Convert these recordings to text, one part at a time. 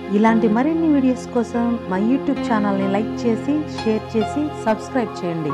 ఇలాంటి మరిన్ని వీడియోస్ కోసం మా యూట్యూబ్ ఛానల్ని లైక్ చేసి షేర్ చేసి సబ్స్క్రైబ్ చేయండి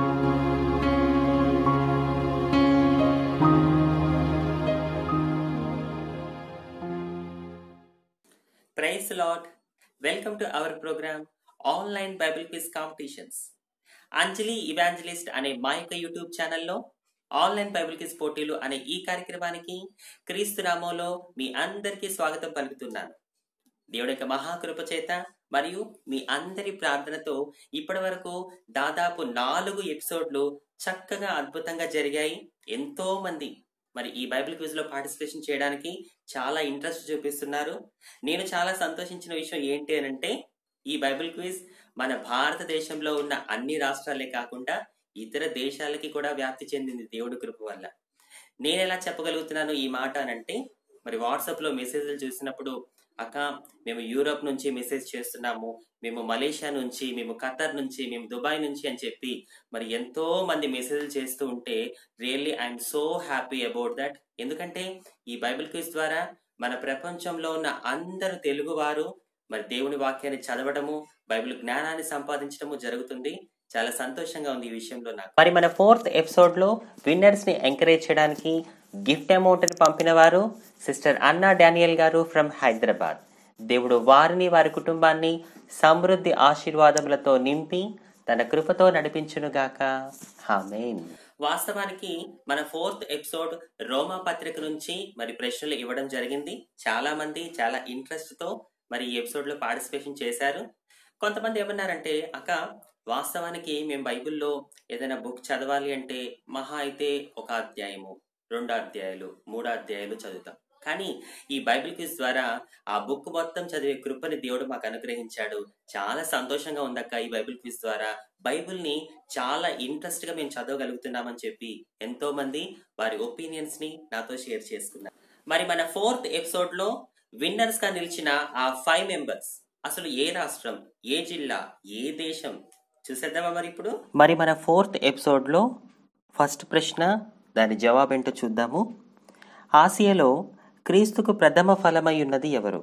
praise lord welcome to our program online Bible quiz competitions Anjali evangelist అనే మా యొక్క యూట్యూబ్ ఛానల్లో ఆన్లైన్ బైబిల్ క్విజ్ పోటీలు అనే ఈ కార్యక్రమానికి క్రీస్తు నామంలో మీ అందరికీ స్వాగతం పలుకుతున్నాను దేవుడి యొక్క మహాకృప చేత మరియు మీ అందరి ప్రార్థనతో ఇప్పటి వరకు దాదాపు నాలుగు ఎపిసోడ్లు చక్కగా అద్భుతంగా జరిగాయి ఎంతో మంది మరి ఈ బైబిల్ క్విజ్ లో పార్టిసిపేషన్ చేయడానికి చాలా ఇంట్రెస్ట్ చూపిస్తున్నారు నేను చాలా సంతోషించిన విషయం ఏంటి అని అంటే ఈ బైబిల్ క్విజ్ మన భారతదేశంలో ఉన్న అన్ని రాష్ట్రాలే కాకుండా ఇతర దేశాలకి కూడా వ్యాప్తి చెందింది దేవుడి కృప వల్ల నేను ఎలా చెప్పగలుగుతున్నాను ఈ మాట అని అంటే మరి వాట్సాప్ లో మెసేజ్లు చూసినప్పుడు అక్క మేము యూరోప్ నుంచి మెసేజ్ చేస్తున్నాము మేము మలేషియా నుంచి మేము ఖతర్ నుంచి మేము దుబాయ్ నుంచి అని చెప్పి మరి ఎంతో మంది మెసేజ్లు చేస్తూ ఉంటే really I'm so happy about that ఎందుకంటే ఈ బైబిల్ క్విజ్ ద్వారా మన ప్రపంచంలో ఉన్న అందరు తెలుగువారు మరి దేవుని వాక్యాన్ని చదవడము బైబిల్ జ్ఞానాన్ని సంపాదించడము జరుగుతుంది చాలా సంతోషంగా ఉంది ఈ విషయంలో నాకు మరి మన ఫోర్త్ ఎపిసోడ్ లో విన్నర్స్ ని ఎంకరేజ్ చేయడానికి గిఫ్ట్ అమౌంట్ ని పంపిన వారు సిస్టర్ అన్నా డానియల్ గారు ఫ్రమ్ హైదరాబాద్ దేవుడు వారిని వారి కుటుంబాన్ని సమృద్ధి ఆశీర్వాదములతో నింపి తన కృపతో నడిపించునుగాక ఆమేన్ వాస్తవానికి మన ఫోర్త్ ఎపిసోడ్ రోమా పత్రిక నుంచి మరి ప్రశ్నలు ఇవ్వడం జరిగింది చాలా మంది చాలా ఇంట్రెస్ట్ తో మరి ఈ ఎపిసోడ్ లో పార్టిసిపేషన్ చేశారు కొంతమంది ఏమన్నారంటే అక్క వాస్తవానికి మేము బైబిల్లో ఏదైనా బుక్ చదవాలి అంటే మహా అయితే ఒక అధ్యాయము రెండు అధ్యాయాలు మూడు అధ్యాయాలు చదువుతాం కానీ ఈ బైబిల్ క్విజ్ ద్వారా ఆ బుక్ మొత్తం చదివే కృపని దేవుడు మాకు అనుగ్రహించాడు చాలా సంతోషంగా ఉందక్క ఈ బైబిల్ క్విజ్ ద్వారా బైబిల్ ని చాలా ఇంట్రెస్ట్ గా మేము చదవగలుగుతున్నామని చెప్పి ఎంతో మంది వారి ఒపీనియన్స్ ని నాతో షేర్ చేసుకున్నారు మరి మన ఫోర్త్ ఎపిసోడ్ లో విన్నర్స్ గా నిలిచిన ఆ ఫైవ్ మెంబర్స్ అసలు ఏ రాష్ట్రం ఏ జిల్లా ఏ దేశం చూసేద్దామా మరి ఇప్పుడు మరి మన ఫోర్త్ ఎపిసోడ్ లో ఫస్ట్ ప్రశ్న దాని జవాబు ఏంటో చూద్దాము ఆసియాలో క్రీస్తుకు ప్రథమ ఫలమై ఉన్నది ఎవరు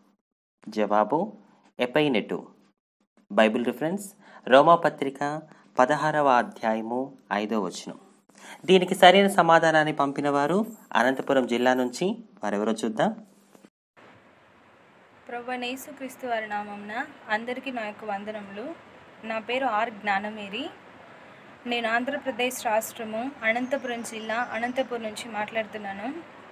జవాబు ఎపైనెటు బైబిల్ రిఫరెన్స్ రోమాపత్రిక పదహారవ అధ్యాయము ఐదో వచనం దీనికి సరైన సమాధానాన్ని పంపిన వారు అనంతపురం జిల్లా నుంచి వారెవరో చూద్దాం ప్రభు యేసుక్రీస్తు వారి నామంన అందరికీ నా యొక్క వందనములు నా పేరు ఆర్ జ్ఞానమేరి నేను ఆంధ్రప్రదేశ్ రాష్ట్రము అనంతపురం జిల్లా అనంతపురం నుంచి మాట్లాడుతున్నాను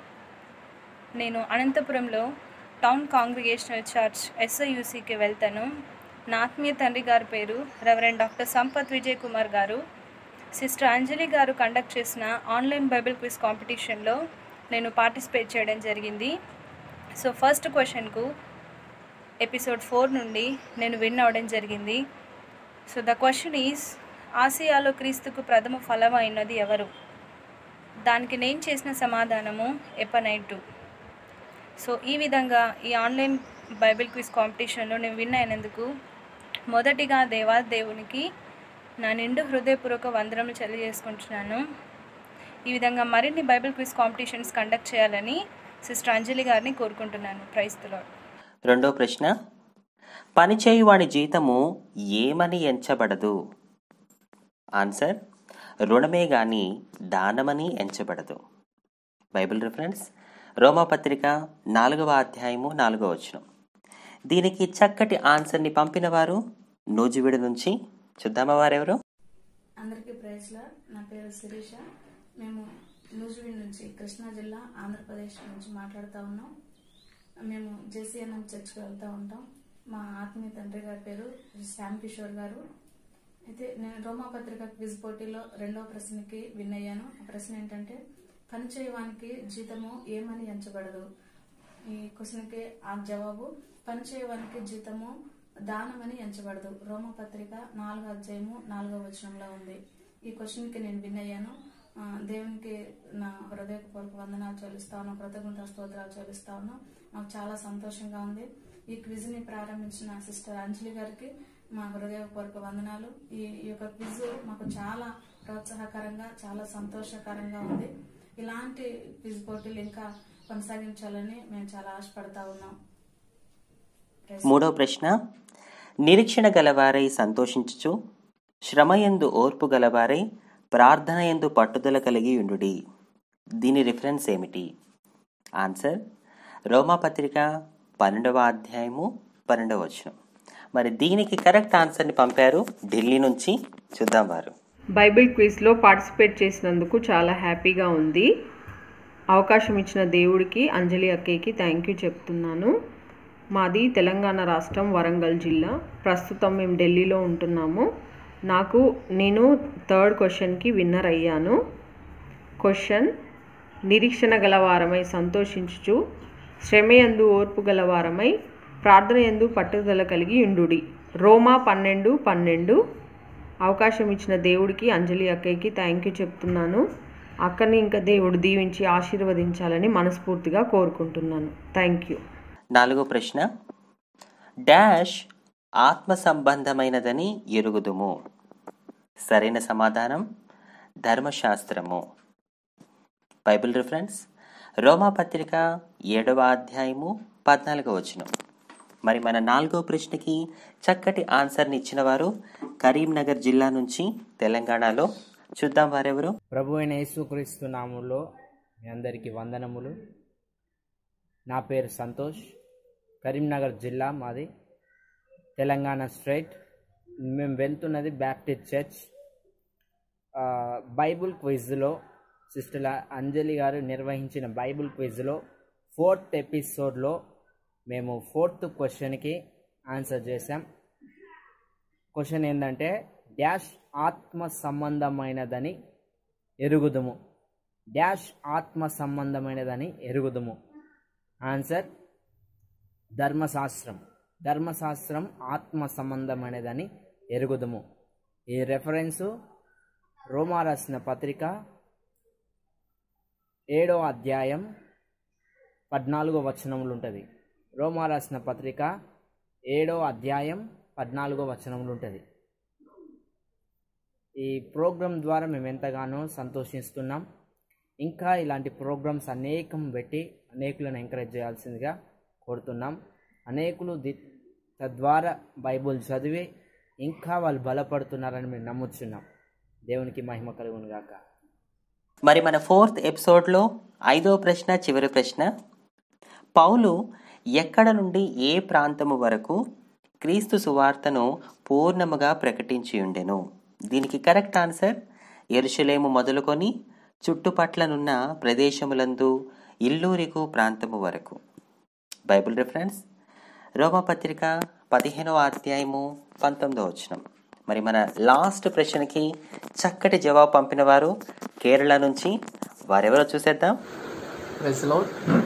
నేను అనంతపురంలో టౌన్ కాంగ్రిగేషనల్ చర్చ్ ఎస్ఐయుసికి వెళ్తాను నా ఆత్మీయ తండ్రి గారి పేరు రెవరెండ్ డాక్టర్ సంపత్ విజయ్ కుమార్ గారు సిస్టర్ అంజలి గారు కండక్ట్ చేసిన ఆన్లైన్ బైబిల్ క్విజ్ కాంపిటీషన్లో నేను పార్టిసిపేట్ చేయడం జరిగింది సో ఫస్ట్ క్వశ్చన్కు ఎపిసోడ్ ఫోర్ నుండి నేను విన్ అవ్వడం జరిగింది సో ద క్వశ్చన్ ఈజ్ ఆసియాలో క్రీస్తుకు ప్రథమ ఫలం అయినది ఎవరు దానికి నేను చేసిన సమాధానము ఎపనైటు సో ఈ విధంగా ఈ ఆన్లైన్ బైబిల్ క్విజ్ కాంపిటీషన్లో నేను విన్ అయినందుకు మొదటిగా దేవా దేవునికి నా నిండు హృదయపూర్వక వందనము తెలియజేసుకుంటున్నాను ఈ విధంగా మరిన్ని బైబిల్ క్విజ్ కాంపిటీషన్స్ కండక్ట్ చేయాలని సిస్టర్ అంజలి గారిని కోరుకుంటున్నాను ప్రైస్తులో రెండో ప్రశ్న పనిచేయువాడి జీతము ఏమని ఎంచబడదు ఆన్సర్ రుణమే గాని దానమని ఎంచబడదు బైబిల్ రిఫరెన్స్ రోమాపత్రిక నాలుగవ అధ్యాయము నాలుగవ వచనం దీనికి చక్కటి ఆన్సర్ని పంపిన వారు నూజివీడు నుంచి చూద్దామా వారెవరు అందరికీ ప్రైజ్లా నా పేరు శిరీష మేము నూజివీడ్ నుంచి కృష్ణా జిల్లా ఆంధ్రప్రదేశ్ నుంచి మాట్లాడుతూ ఉన్నాం మేము జేసీఎన్ఎం చర్చ్కి వెళ్తూ ఉంటాం మా ఆత్మీయ తండ్రి గారి పేరు శ్యామ్ కిషోర్ గారు అయితే నేను రోమాపత్రిక క్విజ్ పోటీలో రెండవ ప్రశ్నకి విన్ అయ్యాను ఆ ప్రశ్న ఏంటంటే పనిచేయవానికి జీతము ఏమని ఎంచబడదు ఈ క్వశ్చన్కి ఆ జవాబు పనిచేయవానికి జీతము దానమని ఎంచబడదు రోమపత్రిక నాలుగో అధ్యాయము నాలుగో వచనంలో ఉంది ఈ క్వశ్చన్కి నేను విన్ అయ్యాను ఆ, దేవునికి నా హృదయపూర్వక వందనాలు చెల్లిస్తాను కృతజ్ఞత స్తోత్రాలు చెల్లిస్తాను నాకు చాలా సంతోషంగా ఉంది ఈ క్విజ్ ని ప్రారంభించిన సిస్టర్ అంజలి గారికి మా హృదయపూర్వక వందనాలు ఈ ఈ యొక్క క్విజ్ మాకు చాలా ప్రోత్సాహకరంగా చాలా సంతోషకరంగా ఉంది ఇలాంటి క్విజ్ పోటీలు ఇంకా కొనసాగించాలని మేము చాలా ఆశపడతా ఉన్నాం మూడో ప్రశ్న నిరీక్షణ గలవారై సంతోషించుచు శ్రమయందు ఓర్పు గలవారై ప్రార్థన ఎందు పట్టుదల కలిగి ఉండుడి దీని రిఫరెన్స్ ఏమిటి ఆన్సర్ రోమాపత్రిక పన్నెండవ అధ్యాయము పన్నెండవ వచనం మరి దీనికి కరెక్ట్ ఆన్సర్ని పంపారు ఢిల్లీ నుంచి చూద్దాం వారు బైబిల్ క్విజ్లో పార్టిసిపేట్ చేసినందుకు చాలా హ్యాపీగా ఉంది అవకాశం ఇచ్చిన దేవుడికి అంజలి అక్కయ్యకి థ్యాంక్ యూ చెప్తున్నాను మాది తెలంగాణ రాష్ట్రం వరంగల్ జిల్లా ప్రస్తుతం మేము ఢిల్లీలో ఉంటున్నాము నాకు నేను థర్డ్ క్వశ్చన్కి విన్నర్ అయ్యాను క్వశ్చన్ నిరీక్షణ గలవారమై సంతోషించుచు శ్రమయందు ఓర్పు గలవారమై ప్రార్థన ఎందు పట్టుదల కలిగి ఉండుడి రోమా పన్నెండు పన్నెండు అవకాశం ఇచ్చిన దేవుడికి అంజలి అక్కయ్యకి థ్యాంక్ యూ చెప్తున్నాను అక్కని ఇంకా దేవుడు దీవించి ఆశీర్వదించాలని మనస్ఫూర్తిగా కోరుకుంటున్నాను థ్యాంక్ యూ నాలుగో ప్రశ్న డాష్ ఆత్మ సంబంధమైనదని ఎరుగుదుము సరైన సమాధానం ధర్మశాస్త్రము బైబిల్ రిఫరెన్స్ రోమాపత్రిక ఏడవ అధ్యాయము పద్నాలుగో వచనం మరి మన నాలుగో ప్రశ్నకి చక్కటి ఆన్సర్ని ఇచ్చిన వారు కరీంనగర్ జిల్లా నుంచి తెలంగాణలో చూద్దాం వారెవరు ప్రభు అయిన యేసుక్రీస్తు నామంలో మీ అందరికీ వందనములు నా పేరు సంతోష్ కరీంనగర్ జిల్లా మాది తెలంగాణ స్ట్రైట్ మేము వెళ్తున్నది బ్యాప్టిస్ట్ చర్చ్ ఆ, బైబుల్ క్విజ్లో సిస్టర్ అంజలి గారు నిర్వహించిన బైబుల్ క్విజ్లో ఫోర్త్ ఎపిసోడ్లో మేము ఫోర్త్ క్వశ్చన్కి ఆన్సర్ చేసాం క్వశ్చన్ ఏంటంటే డాష్ ఆత్మ సంబంధమైనదని ఎరుగుదుము డాష్ ఆత్మ సంబంధమైనదని ఎరుగుదుము ఆన్సర్ ధర్మశాస్త్రం ధర్మశాస్త్రం ఆత్మ సంబంధమైనదని ఎరుగుదుము ఈ రెఫరెన్సు రోమా రాసిన పత్రిక ఏడో అధ్యాయం పద్నాలుగో వచనములు ఉంటుంది రోమా రాసిన పత్రిక ఏడో అధ్యాయం పద్నాలుగో వచనములు ఉంటుంది ఈ ప్రోగ్రాం ద్వారా మేము ఎంతగానో సంతోషిస్తున్నాం ఇంకా ఇలాంటి ప్రోగ్రామ్స్ అనేకం పెట్టి అనేకులను ఎంకరేజ్ చేయాల్సిందిగా కోరుతున్నాం అనేకులు ది తద్వారా బైబుల్ చదివి ఇంకా వాళ్ళు బలపడుతున్నారని మేము నమ్ముచున్నాం దేవునికి మహిమ కలుగును గాక మరి మన ఫోర్త్ ఎపిసోడ్లో ఐదో ప్రశ్న చివరి ప్రశ్న పౌలు ఎక్కడ నుండి ఏ ప్రాంతము వరకు క్రీస్తు సువార్తను పూర్ణముగా ప్రకటించి ఉండెను దీనికి కరెక్ట్ ఆన్సర్ ఎరుషలేము మొదలుకొని చుట్టుపట్లనున్న ప్రదేశములందు ఇల్లూరికు ప్రాంతము వరకు బైబిల్ రిఫరెన్స్ రోమపత్రిక పదిహేనవ అధ్యాయము పంతొమ్మిదో వచనం మరి మన లాస్ట్ ప్రశ్నకి చక్కటి జవాబు పంపిన వారు కేరళ నుంచి వారెవరో చూసేద్దాం ప్రెస్లో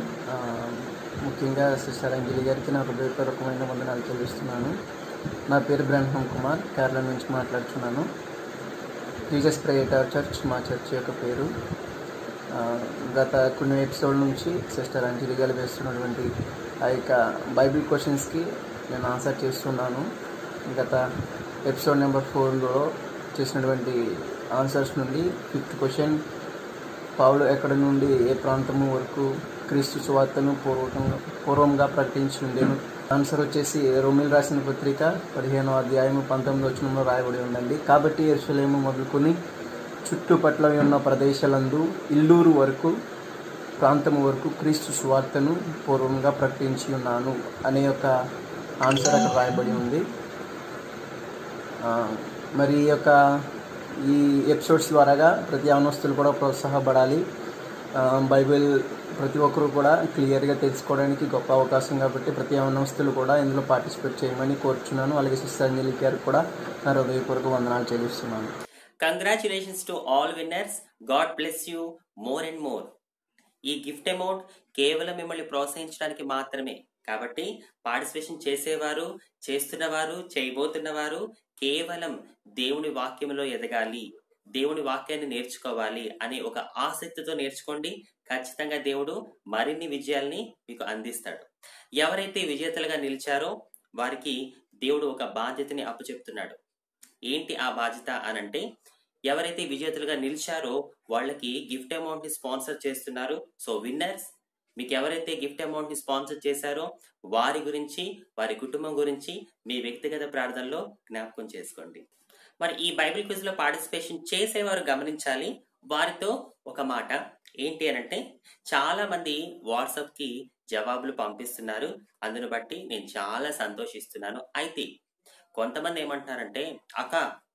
ముఖ్యంగా సిస్టర్ అంజలి గారికి నా హృదయపూర్వకమైన వందనాలు చెల్లిస్తున్నాను నా పేరు బ్రహ్మం కుమార్ కేరళ నుంచి మాట్లాడుతున్నాను జీసస్ ప్రేయటర్ చర్చ్ మా చర్చ్ యొక్క పేరు ఆ, గత కొన్ని ఎపిసోడ్ నుంచి సిస్టర్ అంజలి గారు వేస్తున్నటువంటి ఆ యొక్క బైబిల్ క్వశ్చన్స్కి నేను ఆన్సర్ చేస్తున్నాను గత ఎపిసోడ్ నెంబర్ ఫోర్లో చేసినటువంటి ఆన్సర్స్ నుండి ఫిఫ్త్ క్వశ్చన్ పావులు ఎక్కడ నుండి ఏ ప్రాంతము వరకు క్రీస్తు సువార్తను పూర్వకంగా పూర్వంగా ప్రకటించి ఉండేను ఆన్సర్ వచ్చేసి రోమిల్ రాసిన పత్రిక పదిహేనో అధ్యాయము పంతొమ్మిది వచనంలో రాయబడి ఉండండి కాబట్టి ఎరుసలేము మొదలుకొని చుట్టుపట్ల ఉన్న ప్రదేశాలందు ఇల్లూరు వరకు ప్రాంతము వరకు క్రీస్తు సువార్తను పూర్వంగా ప్రకటించి ఉన్నాను అనే యొక్క ఆన్సర్ అక్కడ రాయబడి ఉంది ఆ, మరి ఈ యొక్క ఈ ఎపిసోడ్స్ ద్వారాగా ప్రతి అవనస్తులు కూడా ప్రోత్సాహపడాలి ఆ, బైబిల్ ప్రతి ఒక్కరూ కూడా క్లియర్గా తెలుసుకోవడానికి గొప్ప అవకాశం కాబట్టి ప్రతి అవనస్తులు కూడా ఇందులో పార్టిసిపేట్ చేయమని కోరుచున్నాను అలాగే సిస్టర్ అంజలి గారికి కూడా నా హృదయపూర్వక వందనాలు చెల్లిస్తున్నాను congratulations to all winners God bless you more and more ఈ గిఫ్ట్ అమౌంట్ కేవలం మిమ్మల్ని ప్రోత్సహించడానికి మాత్రమే కాబట్టి పార్టిసిపేషన్ చేసేవారు చేస్తున్నవారు చేయబోతున్నవారు కేవలం దేవుని వాక్యంలో ఎదగాలి దేవుని వాక్యాన్ని నేర్చుకోవాలి అనే ఒక ఆసక్తితో నేర్చుకోండి ఖచ్చితంగా దేవుడు మరిన్ని విజయాల్ని మీకు అందిస్తాడు ఎవరైతే విజేతలుగా నిలిచారో వారికి దేవుడు ఒక బాధ్యతని అప్పచెప్తున్నాడు ఏంటి ఆ బాధ్యత అనంటే ఎవరైతే విజేతలుగా నిలిచారో వాళ్ళకి గిఫ్ట్ అమౌంట్ ని స్పాన్సర్ చేస్తున్నారు సో విన్నర్స్ మీకు ఎవరైతే గిఫ్ట్ అమౌంట్ ని స్పాన్సర్ చేశారో వారి గురించి వారి కుటుంబం గురించి మీ వ్యక్తిగత ప్రార్థనలో జ్ఞాపకం చేసుకోండి మరి ఈ బైబిల్ క్విజ్ లో పార్టిసిపేషన్ చేసేవారు గమనించాలి వారితో ఒక మాట ఏంటి అనంటే చాలా మంది వాట్సాప్ కి జవాబులు పంపిస్తున్నారు అందును బట్టి నేను చాలా సంతోషిస్తున్నాను అయితే కొంతమంది ఏమంటున్నారంటే అక్క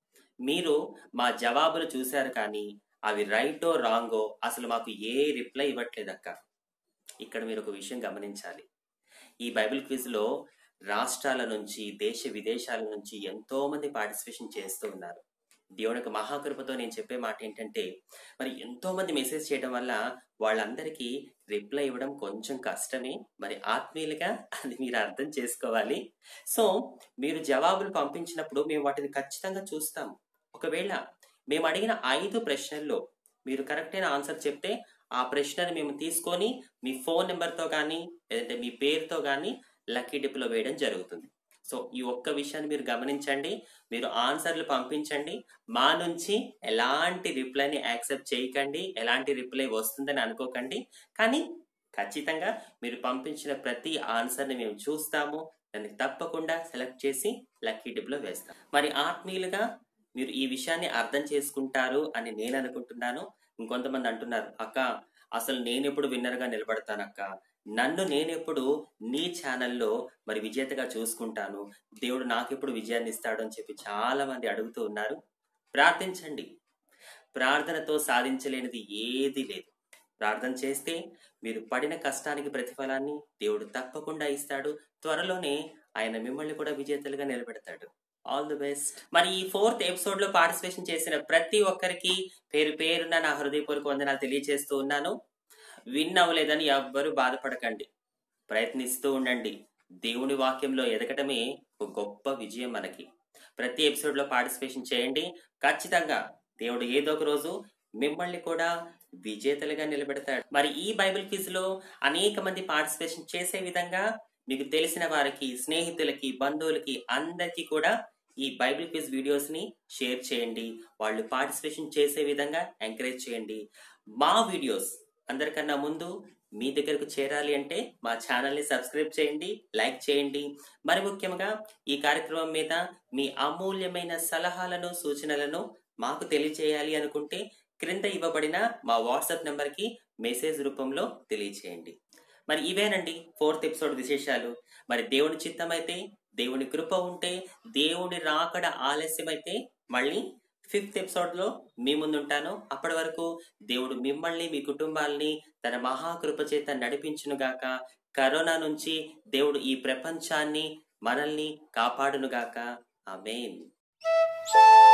మీరు మా జవాబులు చూశారు కానీ అవి రైటో రాంగో అసలు మాకు ఏ రిప్లై ఇవ్వట్లేదు అక్క ఇక్కడ మీరు ఒక విషయం గమనించాలి ఈ బైబిల్ క్విజ్ లో రాష్ట్రాల నుంచి దేశ విదేశాల నుంచి ఎంతో మంది పార్టిసిపేషన్ చేస్తూ ఉన్నారు దేవుని యొక్క మహాకృపతో నేను చెప్పే మాట ఏంటంటే మరి ఎంతో మంది మెసేజ్ చేయడం వల్ల వాళ్ళందరికీ రిప్లై ఇవ్వడం కొంచెం కష్టమే మరి ఆత్మీయులుగా అది మీరు అర్థం చేసుకోవాలి సో మీరు జవాబులు పంపించినప్పుడు మేము వాటిని ఖచ్చితంగా చూస్తాము ఒకవేళ మేము అడిగిన ఐదు ప్రశ్నల్లో మీరు కరెక్ట్ అయిన ఆన్సర్ చెప్తే ఆ ప్రశ్నని మేము తీసుకొని మీ ఫోన్ నెంబర్తో కానీ లేదంటే మీ పేరుతో కానీ లక్కీ డిప్లో వేయడం జరుగుతుంది సో ఈ ఒక్క విషయాన్ని మీరు గమనించండి మీరు ఆన్సర్లు పంపించండి మా నుంచి ఎలాంటి రిప్లైని యాక్సెప్ట్ చేయకండి ఎలాంటి రిప్లై వస్తుందని అనుకోకండి కానీ ఖచ్చితంగా మీరు పంపించిన ప్రతి ఆన్సర్ని మేము చూస్తాము దాన్ని తప్పకుండా సెలెక్ట్ చేసి లక్కీ డిప్లో వేస్తాం మరి ఆత్మీయులుగా మీరు ఈ విషయాన్ని అర్థం చేసుకుంటారు అని నేను అనుకుంటున్నాను ఇంకొంతమంది అంటున్నారు అక్క అసలు నేనెప్పుడు విన్నర్గా నిలబడతాను అక్క నన్ను నేనెప్పుడు నీ ఛానల్లో మరి విజేతగా చూసుకుంటాను దేవుడు నాకెప్పుడు విజయాన్ని ఇస్తాడు అని చెప్పి చాలా మంది అడుగుతూ ఉన్నారు ప్రార్థించండి ప్రార్థనతో సాధించలేనిది ఏది లేదు ప్రార్థన చేస్తే మీరు పడిన కష్టానికి ప్రతిఫలాన్ని దేవుడు తప్పకుండా ఇస్తాడు త్వరలోనే ఆయన మిమ్మల్ని కూడా విజేతలుగా నిలబెడతాడు ఆల్ ది బెస్ట్ మరి ఈ ఫోర్త్ ఎపిసోడ్ లో పార్టిసిపేషన్ చేసిన ప్రతి ఒక్కరికి పేరు పేరున నా హృదయపూర్వక వందనాలు తెలియజేస్తూ ఉన్నాను విన్ అవ్వలేదని ఎవ్వరూ బాధపడకండి ప్రయత్నిస్తూ ఉండండి దేవుని వాక్యంలో ఎదగటమే ఒక గొప్ప విజయం మనకి ప్రతి ఎపిసోడ్ లో పార్టిసిపేషన్ చేయండి ఖచ్చితంగా దేవుడు ఏదో ఒక రోజు మిమ్మల్ని కూడా విజేతలుగా నిలబెడతాడు మరి ఈ బైబిల్ క్విజ్ లో అనేక మంది పార్టిసిపేషన్ చేసే విధంగా మీకు తెలిసిన వారికి స్నేహితులకి బంధువులకి అందరికీ కూడా ఈ బైబిల్ క్విజ్ వీడియోస్ ని షేర్ చేయండి వాళ్ళు పార్టిసిపేషన్ చేసే విధంగా ఎంకరేజ్ చేయండి మా వీడియోస్ అందరికన్నా ముందు మీ దగ్గరకు చేరాలి అంటే మా ఛానల్ ని సబ్స్క్రైబ్ చేయండి లైక్ చేయండి మరి ముఖ్యంగా ఈ కార్యక్రమం మీద మీ అమూల్యమైన సలహాలను సూచనలను మాకు తెలియజేయాలి అనుకుంటే క్రింద ఇవ్వబడిన మా వాట్సాప్ నెంబర్కి మెసేజ్ రూపంలో తెలియచేయండి మరి ఇవేనండి ఫోర్త్ ఎపిసోడ్ విశేషాలు మరి దేవుని చిత్తం అయితే దేవుని కృప ఉంటే దేవుని రాకడ ఆలస్యమైతే మళ్ళీ ఫిఫ్త్ ఎపిసోడ్ లో మీ ముందు ఉంటాను అప్పటి వరకు దేవుడు మిమ్మల్ని మీ కుటుంబాల్ని తన మహాకృప చేత నడిపించునుగాక కరోనా నుంచి దేవుడు ఈ ప్రపంచాన్ని మనల్ని కాపాడునుగాక ఆమెన్